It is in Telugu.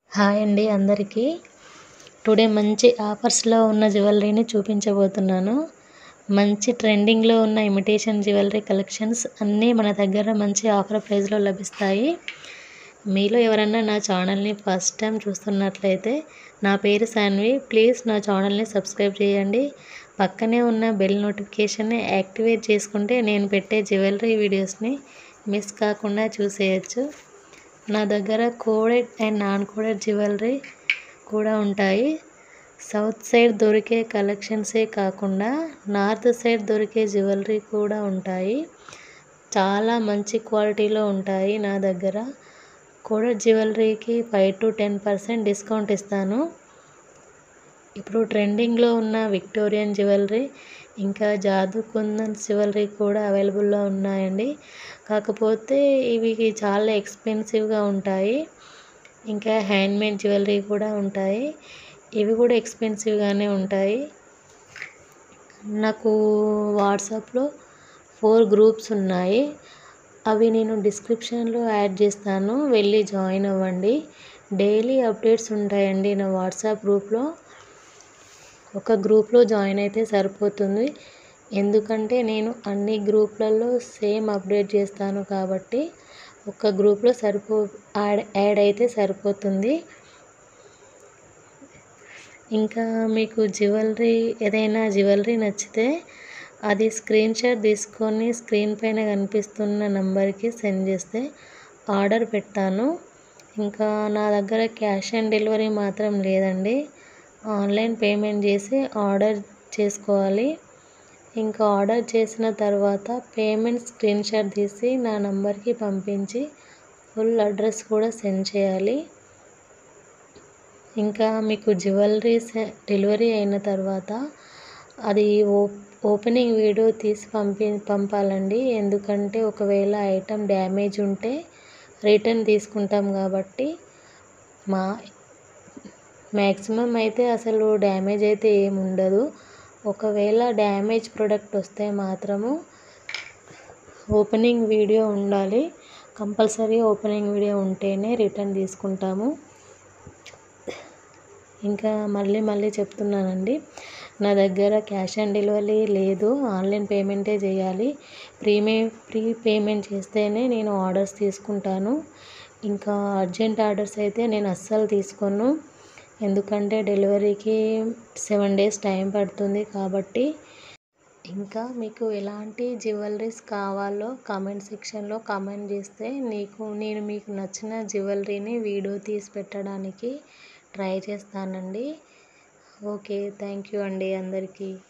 హాయ్ అండి అందరికీ టుడే మంచి ఆఫర్స్లో ఉన్న జ్యువెలరీని చూపించబోతున్నాను మంచి ట్రెండింగ్లో ఉన్న ఇమిటేషన్ జ్యువెలరీ కలెక్షన్స్ అన్నీ మన దగ్గర మంచి ఆఫర్ ప్రైస్లో లభిస్తాయి మీలో ఎవరన్నా నా ఛానల్ని ఫస్ట్ టైం చూస్తున్నట్లయితే నా పేరు సాన్వి ప్లీజ్ నా ఛానల్ని సబ్స్క్రైబ్ చేయండి పక్కనే ఉన్న బెల్ నోటిఫికేషన్ని యాక్టివేట్ చేసుకుంటే నేను పెట్టే జ్యువెలరీ వీడియోస్ని మిస్ కాకుండా చూసేయచ్చు నా దగ్గర coded and non coded jewellery కూడా ఉంటాయి సౌత్ సైడ్ దొరికే కలెక్షన్సే కాకుండా నార్త్ సైడ్ దొరికే జ్యువెలరీ కూడా ఉంటాయి చాలా మంచి క్వాలిటీలో ఉంటాయి నా దగ్గర కోడెడ్ జ్యువెలరీకి five to ten percent discount ఇస్తాను ఇప్పుడు ట్రెండింగ్లో ఉన్న విక్టోరియన్ జ్యువెలరీ ఇంకా జాదు కుందన్ జ్యువెలరీ కూడా అవైలబుల్లో ఉన్నాయండి కాకపోతే ఇవి చాలా ఎక్స్పెన్సివ్గా ఉంటాయి ఇంకా హ్యాండ్మేడ్ జ్యువెలరీ కూడా ఉంటాయి ఇవి కూడా ఎక్స్పెన్సివ్గానే ఉంటాయి నాకు వాట్సాప్లో ఫోర్ గ్రూప్స్ ఉన్నాయి అవి నేను డిస్క్రిప్షన్లో యాడ్ చేస్తాను వెళ్ళి జాయిన్ అవ్వండి డైలీ అప్డేట్స్ ఉంటాయండి నా వాట్సాప్ గ్రూప్లో ఒక గ్రూప్లో జాయిన్ అయితే సరిపోతుంది ఎందుకంటే నేను అన్ని గ్రూప్లలో సేమ్ అప్డేట్ చేస్తాను కాబట్టి ఒక గ్రూప్లో సరిపో యాడ్ యాడ్ అయితే సరిపోతుంది ఇంకా మీకు జ్యువెలరీ ఏదైనా జ్యువెలరీ నచ్చితే అది స్క్రీన్ షాట్ తీసుకొని స్క్రీన్ పైన కనిపిస్తున్న నెంబర్కి సెండ్ చేస్తే ఆర్డర్ పెడతాను ఇంకా నా దగ్గర క్యాష్ ఆన్ డెలివరీ మాత్రం లేదండి ఆన్లైన్ పేమెంట్ చేసి ఆర్డర్ చేసుకోవాలి ఇంకా ఆర్డర్ చేసిన తర్వాత పేమెంట్ స్క్రీన్ షాట్ తీసి నా నంబర్కి పంపించి ఫుల్ అడ్రస్ కూడా సెండ్ చేయాలి ఇంకా మీకు జ్యువెలరీ డెలివరీ అయిన తర్వాత అది ఓ ఓపెనింగ్ వీడియో తీసి పంపి పంపాలండి ఎందుకంటే ఒకవేళ ఐటెం డ్యామేజ్ ఉంటే రిటర్న్ తీసుకుంటాం కాబట్టి మా మ్యాక్సిమం అయితే అసలు డ్యామేజ్ అయితే ఏమి ఉండదు ఒకవేళ డ్యామేజ్ ప్రోడక్ట్ వస్తే మాత్రము ఓపెనింగ్ వీడియో ఉండాలి కంపల్సరీ ఓపెనింగ్ వీడియో ఉంటేనే రిటర్న్ తీసుకుంటాము ఇంకా మళ్ళీ మళ్ళీ చెప్తున్నానండి నా దగ్గర క్యాష్ ఆన్ డెలివరీ లేదు ఆన్లైన్ పేమెంటే చేయాలి ప్రీమే ప్రీ పేమెంట్ చేస్తేనే నేను ఆర్డర్స్ తీసుకుంటాను ఇంకా అర్జెంట్ ఆర్డర్స్ అయితే నేను అస్సలు తీసుకోను ఎందుకంటే డెలివరీకి సెవెన్ డేస్ టైం పడుతుంది కాబట్టి ఇంకా మీకు ఎలాంటి జ్యువెలరీస్ కావాలో కామెంట్ సెక్షన్లో కామెంట్ చేస్తే నీకు నేను మీకు నచ్చిన జ్యువెలరీని వీడియో తీసి పెట్టడానికి ట్రై చేస్తానండి ఓకే థ్యాంక్ యూ అండి అందరికీ